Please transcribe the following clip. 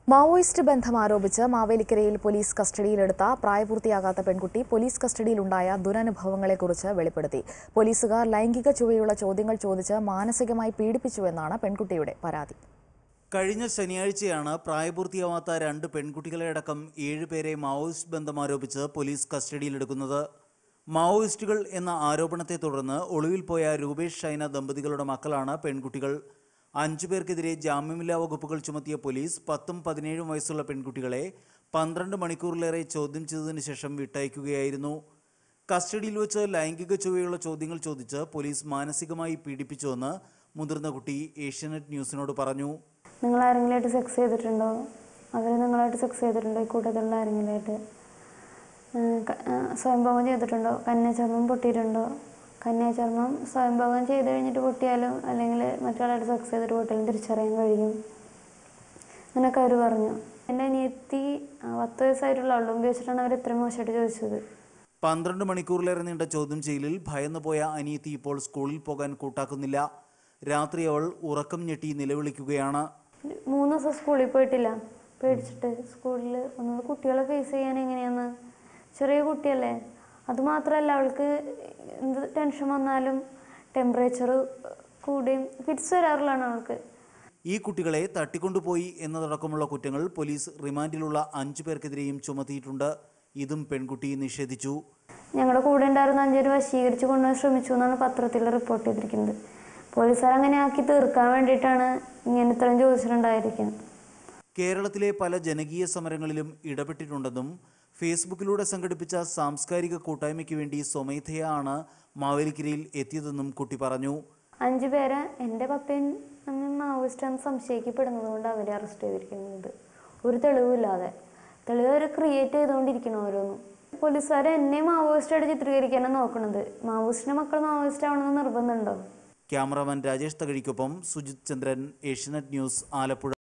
Maoist ബന്ധം ആരോപിച്ച് മാവേലിക്കരയിൽ പോലീസ് കസ്റ്റഡിയിലെടുത്ത പ്രായപൂർത്തിയാകാത്ത പെൺകുട്ടി പോലീസ് കസ്റ്റഡിയിലുണ്ടായ ദുരനുഭവങ്ങളെക്കുറിച്ച് വെളിപ്പെടുത്തി പോലീസുകാർ ലൈംഗിക ചുവയുള്ള ചോദ്യങ്ങൾ ചോദിച്ച് മാനസികമായി പീഡിപ്പിച്ചുവെന്നാണ് പെൺകുട്ടിയുടെ പരാതി കഴിഞ്ഞ ശനിയാഴ്ചയാണ് പ്രായപൂർത്തിയാവാത്ത രണ്ട് പെൺകുട്ടികളെ അടക്കം ഏഴുപേരെ മാവോയിസ്റ്റ് ബന്ധം ആരോപിച്ച് പോലീസ് കസ്റ്റഡിയിലെടുക്കുന്നത് മാവോയിസ്റ്റുകൾ എന്ന ആരോപണത്തെ തുടർന്ന് ഒളിവിൽ പോയ രൂപേഷ് ഷൈന ദമ്പതികളുടെ മക്കളാണ് പെൺകുട്ടികൾ അഞ്ചു പേർക്കെതിരെ ജാമ്യമില്ലാ വകുപ്പുകൾ ചുമത്തിയ പോലീസ് പത്തും പതിനേഴും വയസ്സുള്ള പെൺകുട്ടികളെ പന്ത്രണ്ട് മണിക്കൂറിലേറെ ചോദ്യം ചെയ്തതിനു ശേഷം വിട്ടയക്കുകയായിരുന്നു കസ്റ്റഡിയിൽ വെച്ച് ലൈംഗിക ചുവയുള്ള ചോദ്യങ്ങൾ ചോദിച്ച് പോലീസ് മാനസികമായി പീഡിപ്പിച്ചുവെന്ന് മുതിർന്ന കുട്ടി ഏഷ്യാനെറ്റ് ന്യൂസിനോട് പറഞ്ഞു നിങ്ങൾ ആരെങ്കിലുമായിട്ട് സെക്സ് ചെയ്തിട്ടുണ്ടോ അവർ നിങ്ങളായിട്ട് സെക്സ് ചെയ്തിട്ടുണ്ടോ ഈ കൂട്ടത്തിലുള്ള ആരെങ്കിലുമായിട്ട് ഏഹ് ക- ഏഹ് സ്വയംഭോഗം ചെയ്തിട്ടുണ്ടോ കന്യാചർമ്മം പൊട്ടിയിട്ടുണ്ടോ കന്യാചർമ്മം സ്വയംഭോഗം ചെയ്ത് കഴിഞ്ഞിട്ട് പൊട്ടിയാലും അല്ലെങ്കിൽ മറ്റൊരാളായിട്ട് സെക്സ് ചെയ്തിട്ട് പൊട്ടിയാലും തിരിച്ചറിയാൻ കഴിയും അങ്ങനെയൊക്കെ അവർ പറഞ്ഞു എൻ്റെ അനിയത്തി ആ, പത്ത് വയസ്സായിട്ടുള്ള ആളും ഉപയോഗിച്ചിട്ടാണ് അവർ ഇത്ര മോശമായിട്ട് ചോദിച്ചത് പന്ത്രണ്ട് മണിക്കൂറിലേറെ നീണ്ട ചോദ്യം ചെയ്യലിൽ ഭയന്നു പോയ അനിയത്തി ഇപ്പോൾ സ്കൂളിൽ പോകാൻ കൂട്ടാക്കുന്നില്ല രാത്രി അവൾ ഉറക്കം ഞെട്ടി നിലവിളിക്കുകയാണ് മൂന്ന് ദിവസം സ്കൂളിൽ പോയിട്ടില്ല പേടിച്ചിട്ട് സ്കൂളിൽ ഒന്നത് കുട്ടികളെ ഫേസ് ചെയ്യാൻ എങ്ങനെയാന്ന് ചെറിയ കുട്ടിയല്ലേ അതുമാത്രമല്ല അവൾക്ക് എന്ത് ടെൻഷൻ വന്നാലും ടെമ്പറേച്ചർ കൂടുകയും ഫിറ്റ്സ് വരാറുള്ളതാണ് അവൾക്ക് ഈ കുട്ടികളെ തട്ടിക്കൊണ്ടുപോയി എന്നതടക്കമുള്ള കുറ്റങ്ങൾ പോലീസ് റിമാൻഡിലുള്ള അഞ്ചു പേർക്കെതിരെയും ചുമത്തിയിട്ടുണ്ട് ഇതും പെൺകുട്ടി നിഷേധിച്ചു ഞങ്ങളുടെ കൂടെ ഉണ്ടായിരുന്ന അഞ്ചേര് വശീകരിച്ച് കൊണ്ടുപോകാൻ ശ്രമിച്ചു എന്നാണ് പത്രത്തിൽ റിപ്പോർട്ട് ചെയ്തിരിക്കുന്നത് പോലീസുകാർ അങ്ങനെ ആക്കി തീർക്കാൻ വേണ്ടിയിട്ടാണ് ഇങ്ങനെ ഇത്രയും ചോദിച്ചിട്ടുണ്ടായിരിക്കുന്നത് കേരളത്തിലെ പല ജനകീയ സമരങ്ങളിലും ഇടപെട്ടിട്ടുണ്ടെന്നും ഫേസ്ബുക്കിലൂടെ സംഘടിപ്പിച്ച സാംസ്കാരിക കൂട്ടായ്മയ്ക്ക് വേണ്ടി സ്വമേധയാ ആണ് മാവേലിക്കരയിൽ എത്തിയതെന്നും കുട്ടി പറഞ്ഞു അഞ്ചു പേരെ എൻ്റെ പപ്പയും അമ്മയും മാവോയിസ്റ്റാന്ന് സംശയിക്കപ്പെടുന്നത് കൊണ്ട് അവരെ അറസ്റ്റ് ചെയ്തിരിക്കുന്നത് ഒരു തെളിവില്ലാതെ തെളിവ് അവർ ക്രിയേറ്റ് ചെയ്തുകൊണ്ടിരിക്കണം ഓരോന്നും പോലീസുകാർ എന്നെ മാവോയിസ്റ്റായിട്ട് ചിത്രീകരിക്കാനാണ് നോക്കുന്നത് മാവോയിസ്റ്റിൻ്റെ മക്കൾ മാവോയിസ്റ്റ് ആവണമെന്ന് നിർബന്ധമുണ്ടോ ക്യാമറാമാൻ രാജേഷ് തകഴിക്കൊപ്പം സുജിത് ചന്ദ്രൻ ഏഷ്യനെറ്റ് ന്യൂസ് ആലപ്പുഴ